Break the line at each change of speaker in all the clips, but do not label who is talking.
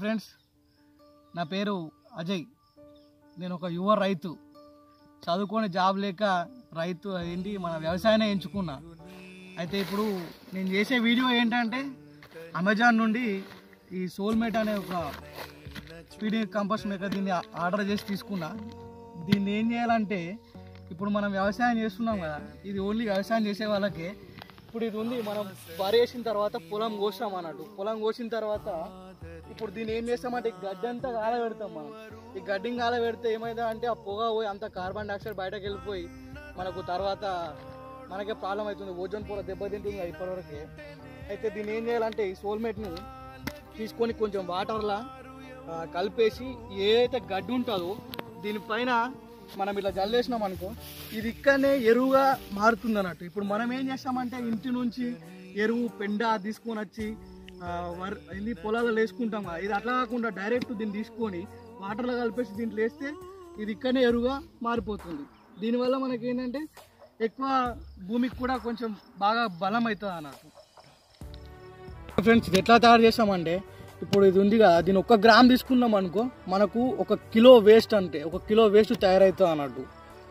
friends నా పేరు అజయ్ నేను ఒక యువ రైతు చదువుకొని జాబ్ లేక రైతు ఏంటి మన వ్యవసాయాన్ని ఎంచుకున్నా అయితే ఇప్పుడు నేను చేసే వీడియో ఏంటంటే అమెజాన్ నుండి ఈ సోల్మేట్ అనే ఒక స్పీడ్ కంపోస్ట్ మేకర్ దీన్ని ఆర్డర్ చేసి తీసుకున్నా దీన్ని ఏం చేయాలంటే ఇప్పుడు మనం వ్యవసాయం చేస్తున్నాం కదా ఇది ఓన్లీ వ్యవసాయం చేసే వాళ్ళకే ఇప్పుడు ఇది ఉంది మనం వరి వేసిన తర్వాత పొలం కోసాం అన్నట్టు పొలం కోసిన తర్వాత ఇప్పుడు దీన్ని ఏం చేస్తామంటే ఈ గడ్డి అంతా కాల పెడతాం మనం ఈ గడ్డిని కాల పెడితే ఏమైందా అంటే ఆ పొగ పోయి అంత కార్బన్ డైఆక్సైడ్ బయటకు వెళ్ళిపోయి మనకు తర్వాత మనకే ప్రాబ్లం అవుతుంది ఓజోన్ పొర దెబ్బతింటుంది కదా ఇప్పటివరకే అయితే దీన్ని ఏం చేయాలంటే ఈ సోల్మేట్ని తీసుకొని కొంచెం వాటర్లా ఆ, కలిపేసి ఏదైతే గడ్డి ఉంటుందో దీనిపైన మనం ఇట్లా జల్లేసినాం అనుకో ఇది ఇక్కడనే ఎరువుగా మారుతుంది అన్నట్టు ఇప్పుడు మనం ఏం చేస్తామంటే ఇంటి నుంచి ఎరువు పెండ తీసుకొని వచ్చి ఆ, వర్ ఇది పొలాలలో వేసుకుంటాం కదా ఇది అట్లా కాకుండా డైరెక్ట్ దీన్ని తీసుకొని వాటర్లో కలిపేసి దీంట్లో వేస్తే ఇది ఇక్కడనే ఎరువుగా మారిపోతుంది దీనివల్ల మనకి ఏంటంటే ఎక్కువ భూమికి కూడా కొంచెం బాగా బలం అవుతుంది అన్నట్టు ఫ్రెండ్స్ ఇది ఎట్లా తయారు చేసామంటే ఇప్పుడు ఇది ఉంది కదా దీని ఒక గ్రామ్ తీసుకున్నాం అనుకో మనకు ఒక కిలో వేస్ట్ అంటే ఒక కిలో వేస్ట్ తయారవుతుంది అన్నట్టు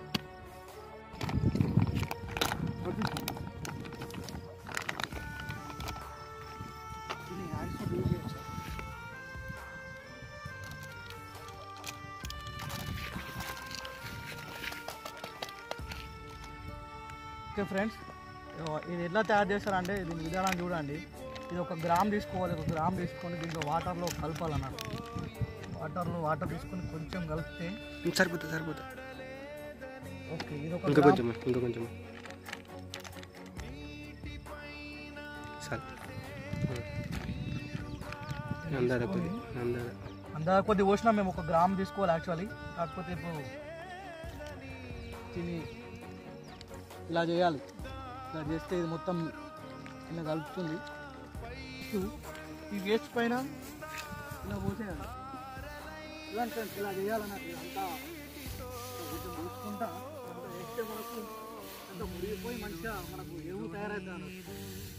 ఓకే ఫ్రెండ్స్ ఇది ఎట్లా తయారు చేస్తారంటే దీని విధానం చూడండి ఇది ఒక గ్రామ్ తీసుకోవాలి ఒక గ్రామ్ తీసుకొని దీంట్లో వాటర్లో కలపాలన్నట్టు వాటర్లో వాటర్ తీసుకొని కొంచెం కలిపితే
సరిపోతుంది సరిపోతుంది
ఓకే ఇది ఒక
ఇంకా
గ్రామ్
కొంచెం ఇంకా కొంచెం సరే అందార కొద్ది అందార
అందా కొద్ది పోసినా మేము ఒక గ్రామ్ తీసుకోవాలి యాక్చువల్లీ కాకపోతే ఇప్పుడు దీన్ని ఇలా చేయాలి ఇలా చేస్తే ఇది మొత్తం ఇలా కలుపుతుంది ఇప్పుడు ఈ వేస్ట్ పైన ఇలా పోసేయాలి ఇలా ఫ్రెండ్స్ ఇలా చేయాలన్నట్టు ఇదంతా కొంచెం పోసుకుంటా అంతా వేస్తే మనకు అంత మురిగిపోయి మంచిగా మనకు ఎరువు తయారవుతుంది అన్నట్టు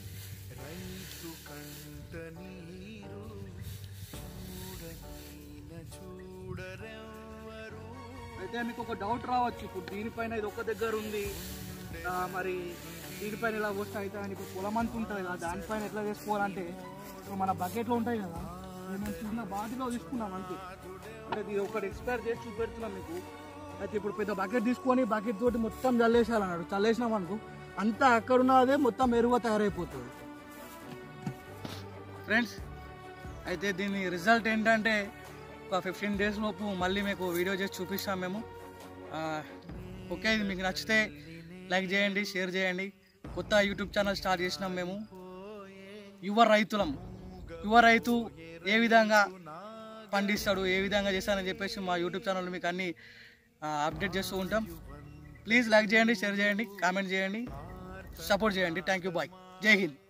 అయితే మీకు ఒక డౌట్ రావచ్చు ఇప్పుడు దీనిపైన ఇది ఒక దగ్గర ఉంది ఆ, మరి దీనిపైన ఇలా వస్తే అయితే అని ఇప్పుడు పొలం అంత ఉంటుంది కదా దానిపైన ఎట్లా చేసుకోవాలంటే ఇప్పుడు మన బకెట్లో ఉంటాయి కదా ఇవి మేము చిన్న బాటిలో తీసుకున్నాం అంతే అంటే ఇది ఒకటి ఎక్స్పైర్ చేసి చూపెడుతున్నాం మీకు అయితే ఇప్పుడు పెద్ద బకెట్ తీసుకొని బకెట్ తోటి మొత్తం చల్లేసాలన్నాడు చల్లేసినాం అనుకో అంతా అక్కడ ఉన్నదే మొత్తం ఎరువు తయారైపోతుంది ఫ్రెండ్స్ అయితే దీని రిజల్ట్ ఏంటంటే ఒక ఫిఫ్టీన్ డేస్ లోపు మళ్ళీ మీకు వీడియో చేసి చూపిస్తాం మేము ఆ, ఓకే ఇది మీకు నచ్చితే లైక్ చేయండి షేర్ చేయండి కొత్త యూట్యూబ్ ఛానల్ స్టార్ట్ చేసినాం మేము యువ రైతులం యువ రైతు ఏ విధంగా పండిస్తాడు ఏ విధంగా చేస్తాడని చెప్పేసి మా యూట్యూబ్ ఛానల్ మీకు అన్ని అప్డేట్ చేస్తూ ఉంటాం ప్లీజ్ లైక్ చేయండి షేర్ చేయండి కామెంట్ చేయండి సపోర్ట్ చేయండి thank you bye Jai Hind